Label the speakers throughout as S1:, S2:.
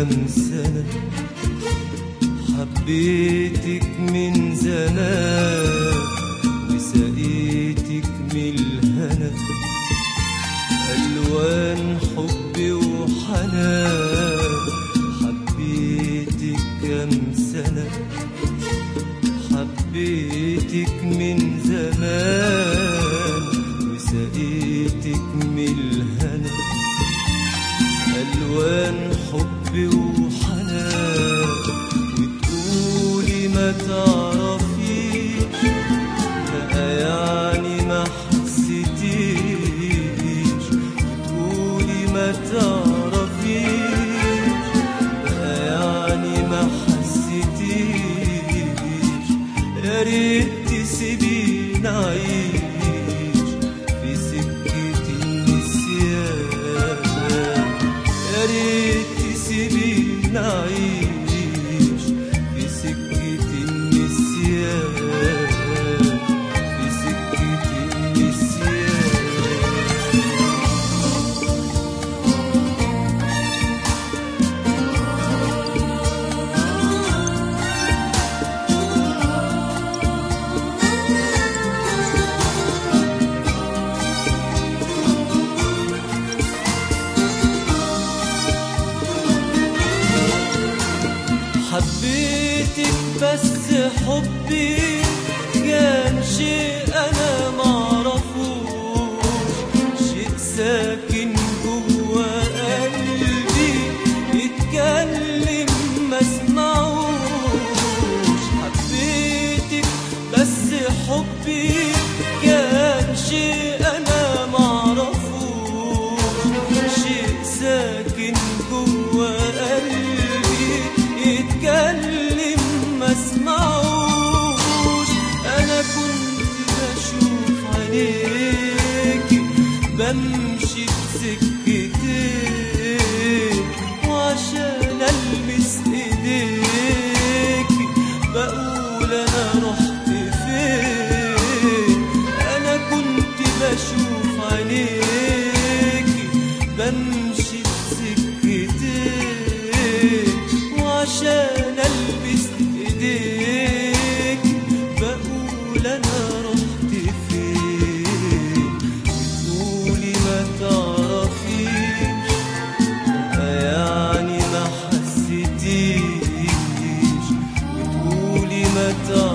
S1: كام سنة حبيتك من زمان وسقيتك من الهنا ألوان حب وحنان حبيتك كام سنة حبيتك من زمان وسقيتك من الهنا ألوان حب وحنان وتقولي ما تعرفيش بقى يعني ما حسيتيش وتقولي ما تعرفيش بقى يعني ما حسيتيش يا ريت تسيبيني أعيش في سكة النسيان يا ريت تسيبيني أعيش في سكة النسيان في سكة النسيان حبيتك بس حبي كان شيء انا معرفوش شيء ساكن جوا قلبي يتكلم ما اسمعوش حبيتك بس حبي كان شيء انا معرفوش شيء ساكن جوا قلبي يتكلم ما اسمعوش انا كنت بشوف عينيكي بمشي بسكتين وعشان المس ايديكي بقول انا رحت فين انا كنت بشوف عينيكي بمشي بسكتين وعشان البس ايديك بقول انا رحت فين بتقولي ما تعرفيش يعني ما حسيتيش بتقولي ما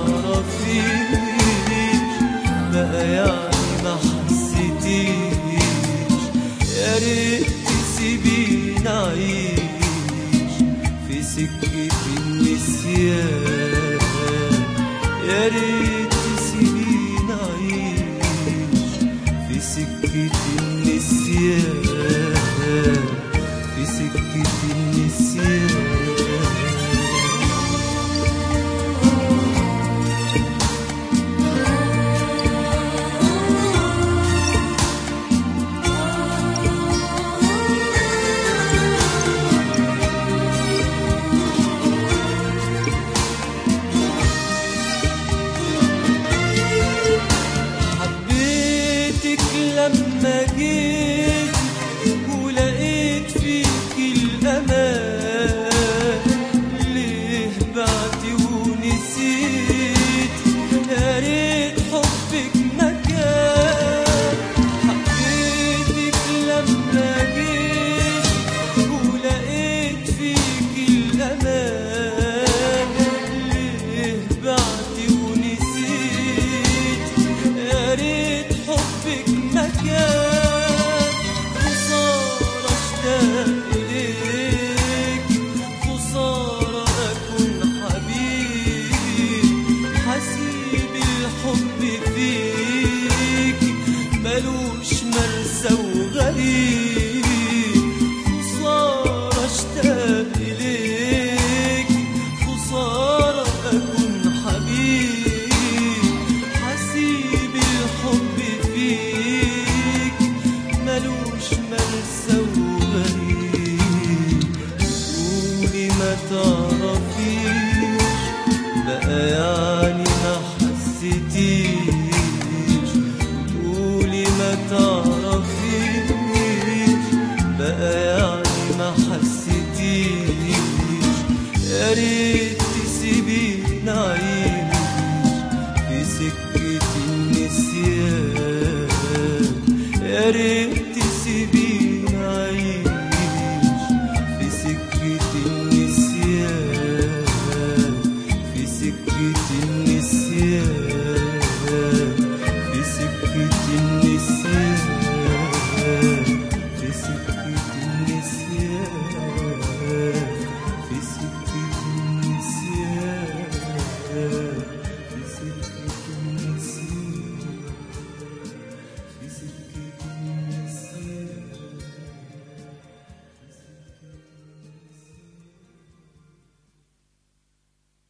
S1: تعرفيش بقى يعني ما حسيتيش يا ريت تسيبيني أعيش في سكة النسيان يا ريت تسيبيني أعيش في سكة النسيان في سكة النسيان حبيتك لما جيت ولقيت فيك الأمان ليه بعدي ونسيت يا ريت حبك مكان حبيتك لما جيت ولقيت فيك الأمان ليه بعدي ونسيت يا ريت حبك مكان خسارة اشتاق إليك خسارة أكون حبيبي حسيب الحب فيك ملوش مرسى وغريب خسارة اشتاق إليك خسارة أكون حبيب حسيب الحب فيك ملوش مرسى وغريب قولي ما تعرفيش بقى يعني ما حسيتيش يا ريت